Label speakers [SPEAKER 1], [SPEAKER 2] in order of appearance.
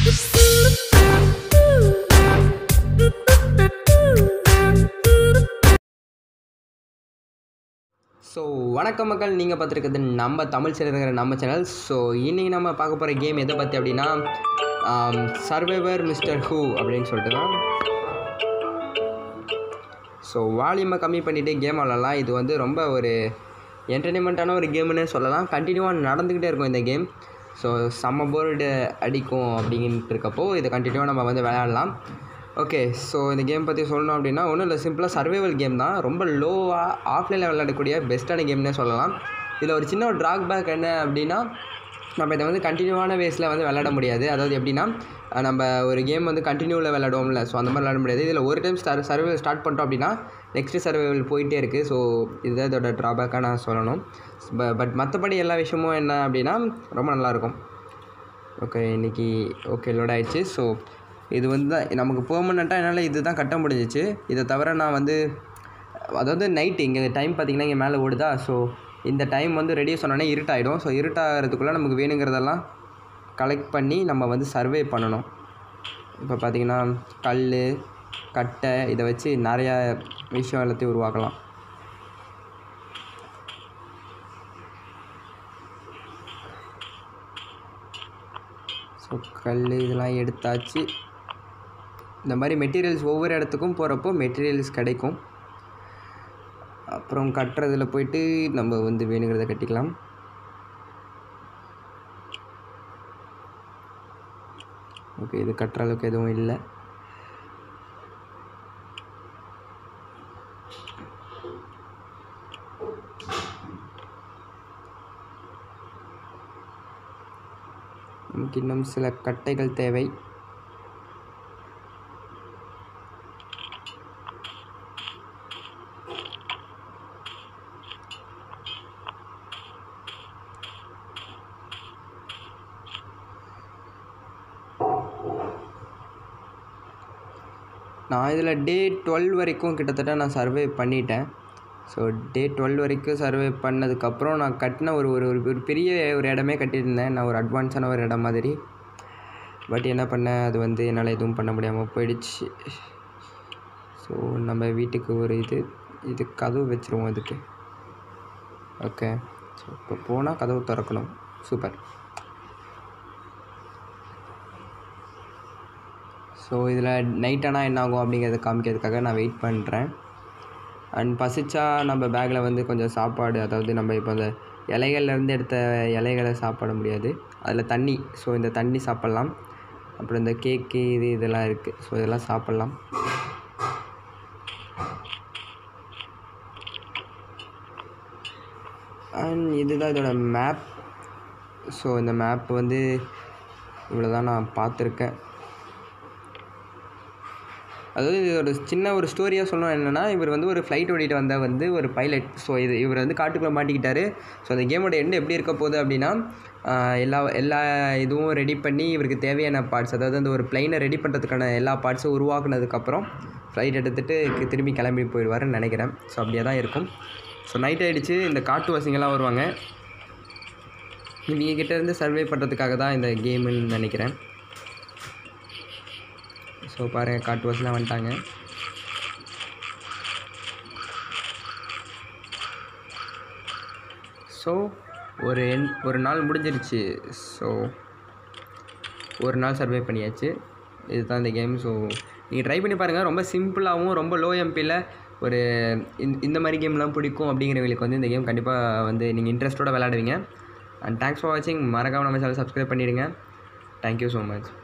[SPEAKER 1] so வணக்கம் மக்கள் நீங்கள் பார்த்துருக்கிறது நம்ம தமிழ் சிலருங்கிற நம்ம சேனல் ஸோ இன்றைக்கி நம்ம பார்க்க போகிற கேம் எதை பற்றி அப்படின்னா சர்வைவர் மிஸ்டர் ஹூ அப்படின்னு சொல்லிட்டு தான் ஸோ வால்யூமை கம்மி பண்ணிவிட்டு கேம் விளாட்லாம் இது வந்து ரொம்ப ஒரு என்டர்டெயின்மெண்ட்டான ஒரு கேம்னு சொல்லலாம் கண்டினியூவாக நடந்துக்கிட்டே இருக்கும் இந்த கேம் ஸோ செம்ம போர்டு அடிக்கும் அப்படின்ட்டு இருக்கப்போ இதை கண்டினியூவாக நம்ம வந்து விளையாடலாம் ஓகே ஸோ இந்த கேம் பற்றி சொல்லணும் அப்படின்னா ஒன்றும் இல்லை சிம்பிளாக சர்வைவல் கேம் தான் ரொம்ப லோவாக ஆஃப்லைனில் விளையாடக்கூடிய பெஸ்ட்டான கேம்னே சொல்லலாம் இதில் ஒரு சின்ன ஒரு ட்ராக் பேக் என்ன அப்படின்னா நம்ம இதை வந்து கண்டினியூவான வேஸில் வந்து விளையாட முடியாது அதாவது எப்படின்னா அஹ் நம்ம ஒரு கேம் வந்து கண்டினியூவில் விளையாடுவோம்ல ஸோ அந்த மாதிரி விளையாட முடியாது இதில் ஒரு டைம் ஸ்டார் சர்வைவல் ஸ்டார்ட் பண்ணிட்டோம் அப்படின்னா நெக்ஸ்ட்டு சர்வைவல் போயிட்டே இருக்குது ஸோ இதுதான் இதோட ட்ராபேக்காக நான் சொல்லணும் பட் மற்றபடி எல்லா விஷயமும் என்ன அப்படின்னா ரொம்ப நல்லாயிருக்கும் ஓகே இன்றைக்கி ஓகே லோட் ஆயிடுச்சு ஸோ இது வந்து தான் நமக்கு பெர்மனெண்ட்டாக என்னால் இது தான் கட்ட முடிஞ்சிச்சு இதை தவிர நான் வந்து அதாவது நைட்டு இங்கே டைம் பார்த்திங்கன்னா இங்கே மேலே ஓடுதா ஸோ இந்த டைம் வந்து ரெடியூஸ் சொன்னோன்னே இருட்டாயிடும் ஸோ இருட்டாகிறதுக்குள்ளே நமக்கு வேணுங்கிறதெல்லாம் கலெக்ட் பண்ணி நம்ம வந்து சர்வே பண்ணணும் இப்போ பார்த்திங்கன்னா கல் கட்டை இதை வச்சு நிறையா விஷயம் எல்லாத்தையும் உருவாக்கலாம் ஸோ கல் இதெல்லாம் எடுத்தாச்சு இந்த மாதிரி மெட்டீரியல்ஸ் ஒவ்வொரு இடத்துக்கும் போகிறப்போ மெட்டீரியல்ஸ் கிடைக்கும் அப்புறம் கட்டுறதுல போயிட்டு நம்ம வந்து வேணுங்கிறத கட்டிக்கலாம் ஓகே இது கட்டுற அளவுக்கு எதுவும் இல்லை நமக்கு இன்னும் சில கட்டைகள் தேவை நான் இதில் டே டுவெல் வரைக்கும் கிட்டத்தட்ட நான் சர்வே பண்ணிட்டேன் ஸோ டே டுவெல் வரைக்கும் சர்வே பண்ணதுக்கப்புறம் நான் கட்டின ஒரு ஒரு ஒரு ஒரு பெரிய ஒரு இடமே கட்டியிருந்தேன் நான் ஒரு அட்வான்ஸான ஒரு இடம் மாதிரி பட் என்ன பண்ணேன் அது வந்து என்னால் எதுவும் பண்ண முடியாமல் போயிடுச்சு ஸோ நம்ம வீட்டுக்கு ஒரு இது இது கதவு வச்சுருவோம் அதுக்கு ஓகே ஸோ இப்போ போனால் கதவு திறக்கணும் சூப்பர் ஸோ இதில் நைட் ஆனால் என்ன ஆகும் அப்படிங்கிறத காமிக்கிறதுக்காக நான் வெயிட் பண்ணுறேன் அண்ட் பசிச்சா நம்ம பேக்கில் வந்து கொஞ்சம் சாப்பாடு அதாவது நம்ம இப்போ அந்த இலைகள்லேருந்து எடுத்த இலைகளை சாப்பிட முடியாது அதில் தண்ணி ஸோ இந்த தண்ணி சாப்பிட்லாம் அப்புறம் இந்த கேக்கு இது இதெல்லாம் இருக்குது ஸோ இதெல்லாம் சாப்பிட்லாம் அண்ட் இதுதான் இதோட மேப் ஸோ இந்த மேப் வந்து இவ்வளோ தான் நான் பார்த்துருக்கேன் அதாவது இது ஒரு சின்ன ஒரு ஸ்டோரியாக சொல்லணும் என்னென்னா இவர் வந்து ஒரு ஃப்ளைட் ஓடிட்டு வந்த வந்து ஒரு பைலட் ஸோ இது இவர் வந்து காட்டுக்குள்ளே மாட்டிக்கிட்டாரு ஸோ அந்த கேமோட எண்டு எப்படி இருக்க போகுது அப்படின்னா ஆஹ் எல்லா எல்லா இதுவும் ரெடி பண்ணி இவருக்கு தேவையான பார்ட்ஸ் அதாவது அந்த ஒரு பிளைனை ரெடி பண்ணுறதுக்கான எல்லா பார்ட்ஸும் உருவாக்குனதுக்கப்புறம் ஃப்ளைட் எடுத்துகிட்டு திரும்பி கிளம்பி போயிடுவாருன்னு நினைக்கிறேன் ஸோ அப்படியே தான் இருக்கும் ஸோ நைட் ஆகிடுச்சு இந்த காட்டு வாசிங்கெல்லாம் வருவாங்க இவங்க கிட்ட இருந்து சர்வே பண்ணுறதுக்காக தான் இந்த கேமுன்னு நினைக்கிறேன் ஸோ பாருங்கள் காட்டு வாசிலாம் வந்துட்டாங்க ஸோ ஒரு எண் ஒரு நாள் முடிஞ்சிருச்சு ஸோ ஒரு நாள் சர்வே பண்ணியாச்சு இதுதான் இந்த கேம் ஸோ நீங்கள் ட்ரை பண்ணி பாருங்கள் ரொம்ப சிம்பிளாகவும் ரொம்ப லோ எம்பியில் ஒரு இந்த இந்த மாதிரி கேம்லாம் பிடிக்கும் அப்படிங்கிறவங்களுக்கு வந்து இந்த கேம் கண்டிப்பாக வந்து நீங்கள் இன்ட்ரெஸ்ட்டோட விளையாடுவீங்க அண்ட் தேங்க்ஸ் ஃபார் வாட்சிங் மறக்காமல் நம்ம சேனல் சப்ஸ்கிரைப் பண்ணிவிடுங்க தேங்க்யூ ஸோ மச்